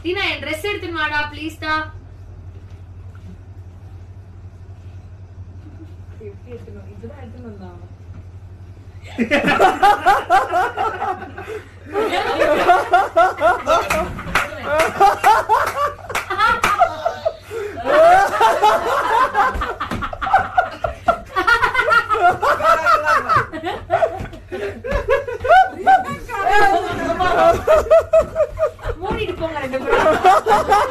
டீனா என் dress எடுத்துன்னு வாடா please டா எப்படி எடுத்துக்கணும் இதுதான் எடுத்துன்னு வந்தான் மூடிட்டு போங்க ரெண்டு பேரும்